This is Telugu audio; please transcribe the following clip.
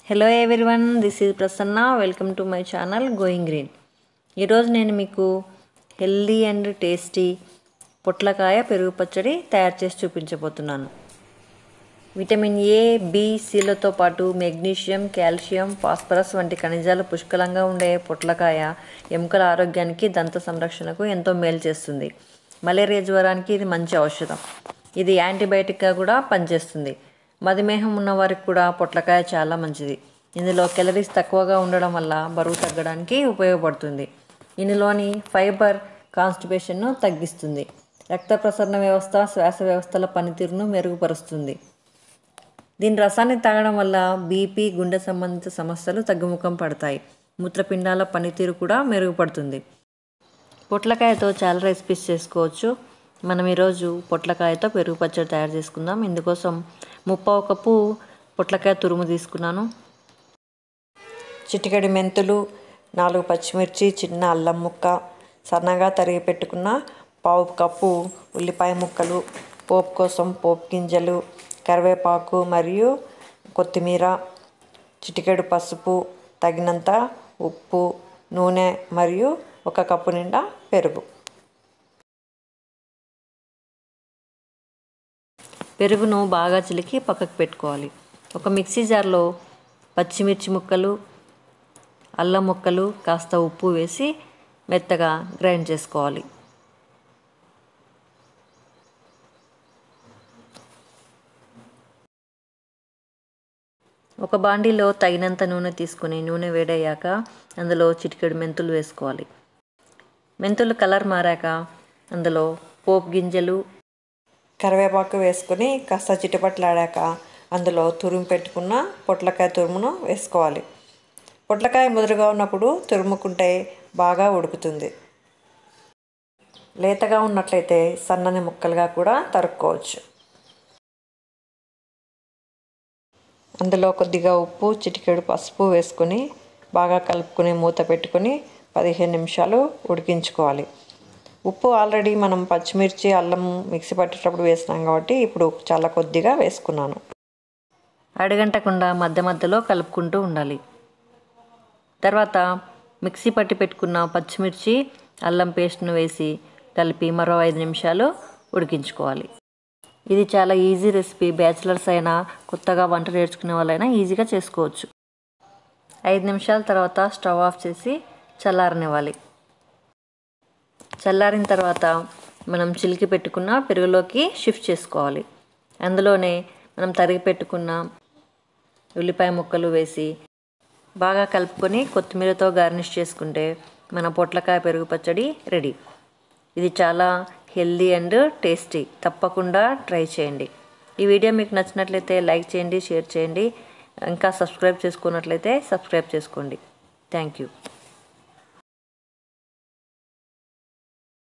hello everyone this is Prasanna welcome to my channel going green ఈరోజు నేను మీకు హెల్దీ అండ్ టేస్టీ పొట్లకాయ పెరుగు పచ్చడి తయారు చేసి చూపించబోతున్నాను విటమిన్ ఏ బి సిలతో పాటు మెగ్నీషియం కాల్షియం ఫాస్ఫరస్ వంటి ఖనిజాలు పుష్కలంగా ఉండే పొట్లకాయ ఎముకల ఆరోగ్యానికి దంత సంరక్షణకు ఎంతో మేలు చేస్తుంది మలేరియా జ్వరానికి ఇది మంచి ఔషధం ఇది యాంటీబయాటిక్గా కూడా పనిచేస్తుంది మధుమేహం ఉన్న వారికి కూడా పొట్లకాయ చాలా మంచిది ఇందులో కెలరీస్ తక్కువగా ఉండడం వల్ల బరువు తగ్గడానికి ఉపయోగపడుతుంది ఇందులోని ఫైబర్ కాన్స్టిపేషన్ను తగ్గిస్తుంది రక్త ప్రసరణ వ్యవస్థ శ్వాస వ్యవస్థల పనితీరును మెరుగుపరుస్తుంది దీని రసాన్ని తాగడం వల్ల బీపీ గుండె సంబంధిత సమస్యలు తగ్గుముఖం పడతాయి మూత్రపిండాల పనితీరు కూడా మెరుగుపడుతుంది పొట్లకాయతో చాలా రెసిపీస్ చేసుకోవచ్చు మనం ఈరోజు పొట్లకాయతో పెరుగు పచ్చడి తయారు చేసుకుందాం ఇందుకోసం ముప్పావు కప్పు పొట్లకాయ తురుము తీసుకున్నాను చిటికెడు మెంతులు నాలుగు పచ్చిమిర్చి చిన్న అల్లం ముక్క సన్నగా తరిగి పెట్టుకున్న పావు కప్పు ఉల్లిపాయ ముక్కలు పోపు కోసం పోపు గింజలు కరివేపాకు మరియు కొత్తిమీర చిటికెడు పసుపు తగినంత ఉప్పు నూనె మరియు ఒక కప్పు నిండా పెరుగు పెరుగును బాగా చిలికి పక్కకు పెట్టుకోవాలి ఒక మిక్సీ జార్లో పచ్చిమిర్చి ముక్కలు అల్లం ముక్కలు కాస్త ఉప్పు వేసి మెత్తగా గ్రైండ్ చేసుకోవాలి ఒక బాండీలో తగినంత నూనె తీసుకొని నూనె వేడయ్యాక అందులో చిటికెడు మెంతులు వేసుకోవాలి మెంతులు కలర్ మారాక అందులో పోపు గింజలు కరివేపాకు వేసుకొని కాస్త చిటపట్లాడాక అందులో తురుము పెట్టుకున్న పొట్లకాయ తురుమును వేసుకోవాలి పొట్లకాయ ముదురుగా ఉన్నప్పుడు తురుముకుంటే బాగా ఉడుకుతుంది లేతగా ఉన్నట్లయితే సన్నని ముక్కలుగా కూడా తరుక్కోవచ్చు అందులో కొద్దిగా ఉప్పు చిటికెడు పసుపు వేసుకొని బాగా కలుపుకొని మూత పెట్టుకొని పదిహేను నిమిషాలు ఉడికించుకోవాలి ఉప్పు ఆల్రెడీ మనం పచ్చిమిర్చి అల్లం మిక్సీ పట్టేటప్పుడు వేసినాం కాబట్టి ఇప్పుడు చాలా కొద్దిగా వేసుకున్నాను అడగంటకుండా మధ్య మధ్యలో కలుపుకుంటూ ఉండాలి తర్వాత మిక్సీ పట్టి పెట్టుకున్న పచ్చిమిర్చి అల్లం పేస్ట్ను వేసి కలిపి మరో ఐదు నిమిషాలు ఉడికించుకోవాలి ఇది చాలా ఈజీ రెసిపీ బ్యాచిలర్స్ అయినా కొత్తగా వంట నేర్చుకునే వాళ్ళైనా ఈజీగా చేసుకోవచ్చు ఐదు నిమిషాల తర్వాత స్టవ్ ఆఫ్ చేసి చల్లారనివ్వాలి చల్లారిన తర్వాత మనం చిలికి పెట్టుకున్న పెరుగులోకి షిఫ్ట్ చేసుకోవాలి అందులోనే మనం తరిగి పెట్టుకున్న ఉల్లిపాయ ముక్కలు వేసి బాగా కలుపుకొని కొత్తిమీరతో గార్నిష్ చేసుకుంటే మన పొట్లకాయ పెరుగు పచ్చడి రెడీ ఇది చాలా హెల్దీ అండ్ టేస్టీ తప్పకుండా ట్రై చేయండి ఈ వీడియో మీకు నచ్చినట్లయితే లైక్ చేయండి షేర్ చేయండి ఇంకా సబ్స్క్రైబ్ చేసుకున్నట్లయితే సబ్స్క్రైబ్ చేసుకోండి థ్యాంక్ యూ